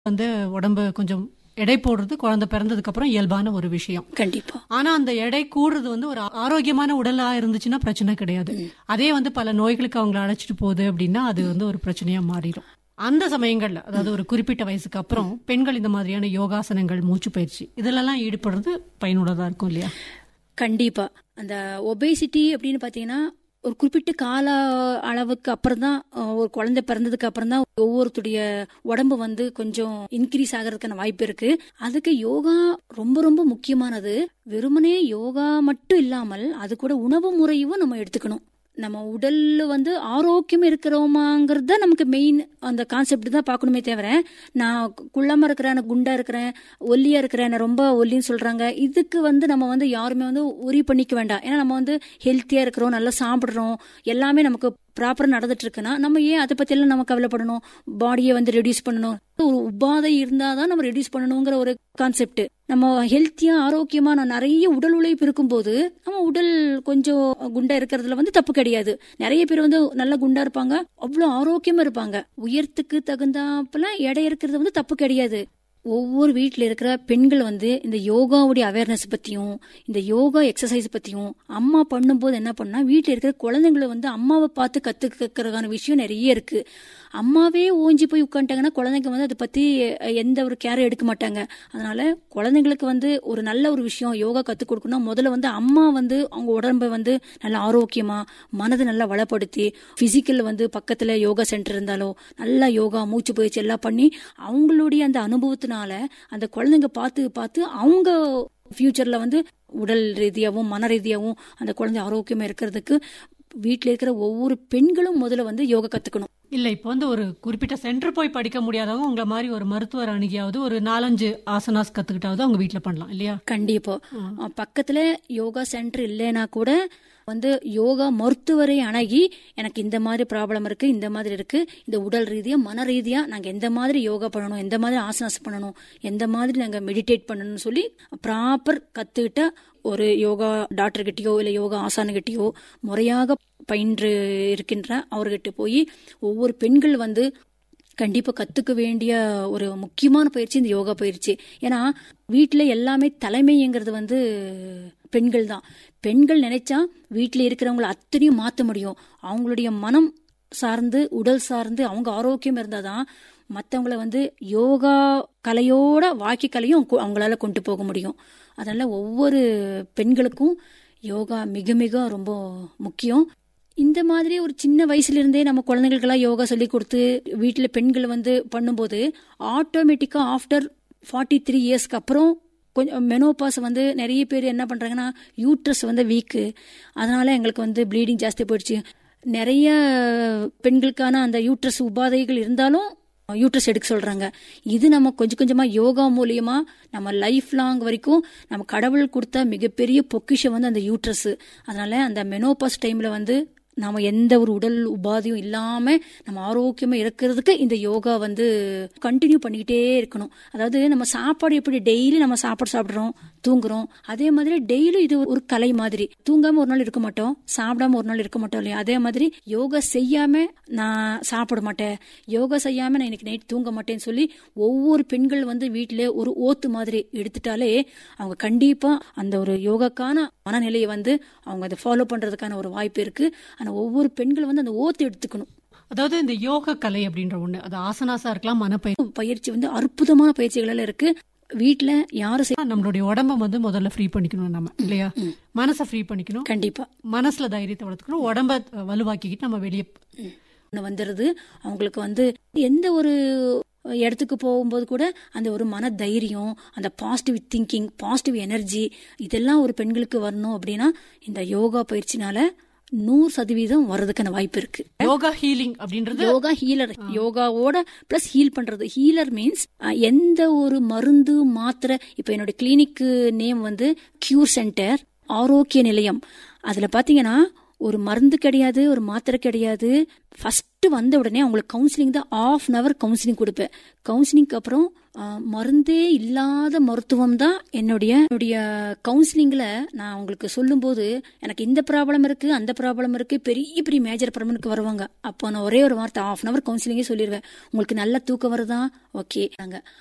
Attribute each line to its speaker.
Speaker 1: வந்து உடம்பு கொஞ்சம் எடை போடுறது குழந்தை பிறந்ததுக்கு அப்புறம் இயல்பான ஒரு விஷயம்
Speaker 2: கண்டிப்பா
Speaker 1: ஆனா அந்த எடை கூடுறது வந்து ஒரு ஆரோக்கியமான உடலா இருந்துச்சுன்னா பிரச்சனை கிடையாது அதே வந்து பல நோய்களுக்கு அவங்கள அழைச்சிட்டு போகுது அப்படின்னா அது வந்து ஒரு பிரச்சனையா மாறிடும் அந்த சமயங்கள்ல அதாவது ஒரு குறிப்பிட்ட வயசுக்கு அப்புறம் பெண்கள் இந்த மாதிரியான யோகாசனங்கள் மூச்சு பயிற்சி இதுலலாம் ஈடுபடுறது பயனுள்ளதா இருக்கும் இல்லையா
Speaker 2: கண்டிப்பா அந்த ஒபேசிட்டி அப்படின்னு பாத்தீங்கன்னா ஒரு குறிப்பிட்ட கால அளவுக்கு அப்புறம் தான் ஒரு குழந்தை பிறந்ததுக்கு அப்புறம் தான் ஒவ்வொருத்துடைய உடம்பு வந்து கொஞ்சம் இன்க்ரீஸ் ஆகிறதுக்கான வாய்ப்பு இருக்கு அதுக்கு யோகா ரொம்ப ரொம்ப முக்கியமானது வெறுமனே யோகா மட்டும் இல்லாமல் அது கூட உணவு முறையும் நம்ம எடுத்துக்கணும் நம்ம உடல்ல வந்து ஆரோக்கியம் இருக்கிறோமாங்கிறது தான் நமக்கு மெயின் அந்த கான்செப்ட் தான் பார்க்கணுமே தவிர நான் குள்ளமா இருக்கிறேன் நான் குண்டா இருக்கிறேன் ஒல்லியா இருக்கிறேன் நான் ரொம்ப ஒல்லின்னு சொல்றாங்க இதுக்கு வந்து நம்ம வந்து யாருமே வந்து உரி பண்ணிக்க வேண்டாம் ஏன்னா நம்ம வந்து ஹெல்த்தியா இருக்கிறோம் நல்லா சாப்பிடுறோம் எல்லாமே நமக்கு ப்ராப்பரா நடந்துட்டு இருக்குன்னா நம்ம ஏன் அதை பத்தி எல்லாம் நம்ம கவலைப்படணும் பாடியை வந்து ரெடியூஸ் பண்ணணும் ஒரு உபாதை இருந்தாதான் நம்ம ரெடியூஸ் பண்ணணுங்கிற ஒரு கான்செப்ட் நம்ம ஹெல்த்தியா ஆரோக்கியமா நான் நிறைய உடல் உழைப்பு இருக்கும்போது நம்ம உடல் கொஞ்சம் குண்டா இருக்கிறதுல வந்து தப்பு கிடையாது நிறைய பேர் வந்து நல்ல குண்டா இருப்பாங்க அவ்வளவு ஆரோக்கியமா இருப்பாங்க உயரத்துக்கு தகுந்தாப்புல எடை இருக்கிறது வந்து தப்பு கிடையாது ஒவ்வொரு வீட்டில் இருக்கிற பெண்கள் வந்து இந்த யோகாவுடைய அவேர்னஸ் பத்தியும் இந்த யோகா எக்ஸசைஸ் பத்தியும் அம்மா பண்ணும்போது என்ன பண்ணா வீட்டில் இருக்கிற குழந்தைங்களை வந்து அம்மாவை பார்த்து கத்துக்கிறதுக்கான விஷயம் நிறைய இருக்கு அம்மாவே ஓஞ்சி போய் உட்காந்துட்டாங்கன்னா குழந்தைங்க வந்து அதை பத்தி எந்த ஒரு கேரும் எடுக்க மாட்டாங்க அதனால குழந்தைங்களுக்கு வந்து ஒரு நல்ல ஒரு விஷயம் யோகா கத்துக் கொடுக்கணும் முதல்ல வந்து அம்மா வந்து அவங்க உடம்பை வந்து நல்ல ஆரோக்கியமா மனதை நல்லா வளப்படுத்தி பிசிக்கல் வந்து பக்கத்துல யோகா சென்டர் இருந்தாலோ நல்லா யோகா மூச்சு பயிற்சி எல்லாம் பண்ணி அவங்களுடைய அந்த அனுபவத்தினால அந்த குழந்தைங்க பார்த்து பார்த்து அவங்க ஃபியூச்சர்ல வந்து உடல் ரீதியாகவும் மன ரீதியாகவும் அந்த குழந்தை ஆரோக்கியமா இருக்கிறதுக்கு வீட்டில் இருக்கிற ஒவ்வொரு பெண்களும் முதல்ல வந்து யோகா கத்துக்கணும்
Speaker 1: இல்ல இப்போ வந்து ஒரு குறிப்பிட்ட சென்டர் போய் படிக்க முடியாதவங்க உங்களை மாதிரி ஒரு மருத்துவர் அணுகியாவது ஒரு நாலஞ்சு ஆசனாஸ் கத்துக்கிட்டாவது அவங்க வீட்டுல பண்ணலாம் இல்லையா
Speaker 2: கண்டிப்பா பக்கத்துல யோகா சென்டர் இல்லைன்னா கூட வந்து யோகா மருத்துவரை அணுகி எனக்கு இந்த மாதிரி ப்ராப்ளம் இருக்கு இந்த மாதிரி இருக்கு இந்த உடல் ரீதியா மன ரீதியா நாங்க எந்த மாதிரி யோகா பண்ணணும் எந்த மாதிரி ஆசனாஸ் பண்ணணும் எந்த மாதிரி நாங்க மெடிடேட் பண்ணணும்னு சொல்லி ப்ராப்பர் கத்துக்கிட்ட ஒரு யோகா டாக்டர் கிட்டயோ இல்ல யோகா ஆசானுகிட்டயோ முறையாக பயின்று இருக்கின்ற அவர்கிட்ட போய் ஒவ்வொரு பெண்கள் வந்து கண்டிப்பா கத்துக்க வேண்டிய ஒரு முக்கியமான பயிற்சி இந்த யோகா பயிற்சி ஏன்னா வீட்டுல எல்லாமே தலைமைங்கிறது வந்து பெண்கள் தான் பெண்கள் நினைச்சா வீட்டுல இருக்கிறவங்கள அத்தனையும் மாத்த முடியும் அவங்களுடைய மனம் சார்ந்து உடல் சார்ந்து அவங்க ஆரோக்கியம் இருந்தாதான் மற்றவங்கள வந்து யோகா கலையோட வாக்கி கலையும் அவங்களால கொண்டு போக முடியும் அதனால ஒவ்வொரு பெண்களுக்கும் யோகா மிக மிக ரொம்ப முக்கியம் இந்த மாதிரி ஒரு சின்ன வயசுல இருந்தே நம்ம குழந்தைகளுக்கெல்லாம் யோகா சொல்லி கொடுத்து வீட்டுல பெண்கள் வந்து பண்ணும்போது ஆட்டோமேட்டிக்கா ஆஃப்டர் ஃபார்ட்டி த்ரீ இயர்ஸ்க்கு அப்புறம் கொஞ்சம் மெனோபாஸ் வந்து நிறைய பேர் என்ன பண்றாங்கன்னா யூட்ரஸ் வந்து வீக்கு அதனால எங்களுக்கு வந்து ப்ளீடிங் ஜாஸ்தி போயிடுச்சு நிறைய பெண்களுக்கான அந்த யூட்ரஸ் உபாதைகள் இருந்தாலும் யூட்ரஸ் எடுக்க சொல்றாங்க இது நம்ம கொஞ்சம் கொஞ்சமா யோகா மூலியமா நம்ம லைஃப் லாங் வரைக்கும் நம்ம கடவுள் கொடுத்த மிகப்பெரிய பொக்கிஷம் வந்து அந்த யூட்ரஸ் அதனால அந்த மெனோபாஸ் டைம்ல வந்து நாம எந்த ஒரு உடல் உபாதியும் இல்லாம நம்ம ஆரோக்கியமா இருக்கிறதுக்கு இந்த யோகா வந்து கண்டினியூ பண்ணிக்கிட்டே இருக்கணும் அதாவது நம்ம சாப்பாடு எப்படி டெய்லி நம்ம சாப்பாடு சாப்பிடுறோம் தூங்குறோம் அதே மாதிரி டெய்லி இது ஒரு கலை மாதிரி தூங்காம ஒரு நாள் இருக்க மாட்டோம் சாப்பிடாம ஒரு நாள் இருக்க மாட்டோம் இல்லையா அதே மாதிரி யோகா செய்யாம நான் சாப்பிட மாட்டேன் யோகா செய்யாம நான் இன்னைக்கு நைட் தூங்க மாட்டேன்னு சொல்லி ஒவ்வொரு பெண்கள் வந்து வீட்டுல ஒரு ஓத்து மாதிரி எடுத்துட்டாலே அவங்க கண்டிப்பா அந்த ஒரு யோகாக்கான மனநிலையை வந்து அவங்க அதை ஃபாலோ பண்றதுக்கான ஒரு வாய்ப்பு இருக்கு ஆனா ஒவ்வொரு பெண்கள் வந்து அந்த ஓத்து எடுத்துக்கணும்
Speaker 1: அதாவது இந்த யோக கலை அப்படின்ற ஒண்ணு அது ஆசனாசா இருக்கலாம் மனப்பயிற்சி
Speaker 2: பயிற்சி வந்து அற்புதமான பயிற்சிகள் இருக்கு வீட்டுல யாரும்
Speaker 1: நம்மளுடைய உடம்ப வந்து முதல்ல ஃப்ரீ பண்ணிக்கணும் நம்ம இல்லையா மனசை ஃப்ரீ பண்ணிக்கணும்
Speaker 2: கண்டிப்பா
Speaker 1: மனசுல தைரியத்தை வளர்த்துக்கணும் உடம்ப வலுவாக்கிக்கிட்டு நம்ம வெளியே
Speaker 2: வந்துருது அவங்களுக்கு வந்து எந்த ஒரு இடத்துக்கு போகும்போது கூட அந்த ஒரு மன தைரியம் அந்த பாசிட்டிவ் திங்கிங் பாசிட்டிவ் எனர்ஜி இதெல்லாம் ஒரு பெண்களுக்கு வரணும் அப்படின்னா இந்த யோகா பயிற்சினால நூறு சதவீதம் வர்றதுக்கான வாய்ப்பு இருக்கு
Speaker 1: யோகா ஹீலிங் அப்படின்றது
Speaker 2: யோகா ஹீலர் யோகாவோட பிளஸ் ஹீல் பண்றது ஹீலர் மீன்ஸ் எந்த ஒரு மருந்து மாத்திரை இப்ப என்னோட கிளினிக் நேம் வந்து கியூர் சென்டர் ஆரோக்கிய நிலையம் அதுல பாத்தீங்கன்னா ஒரு மருந்து கிடையாது ஒரு மாத்திரை கிடையாது ஃபர்ஸ்ட் வந்த உடனே அவங்களுக்கு கவுன்சிலிங் தான் ஆஃப் அன் அவர் கவுன்சிலிங் கொடுப்பேன் கவுன்சிலிங்க்கு அப்புறம் ஆ, மருந்தே இல்லாத மருத்துவம் தான் என்னுடைய என்னுடைய கவுன்சிலிங்ல நான் அவங்களுக்கு சொல்லும்போது எனக்கு இந்த ப்ராப்ளம் இருக்கு அந்த ப்ராப்ளம் இருக்கு பெரிய பெரிய மேஜர் ப்ராப்ளம்க்கு வருவாங்க அப்போ நான் ஒரே ஒரு வார்த்தை ஆஃப் அன் அவர் கவுன்சிலிங்கே சொல்லிடுவேன் உங்களுக்கு நல்ல தூக்கம் வருதா ஓகே நாங்க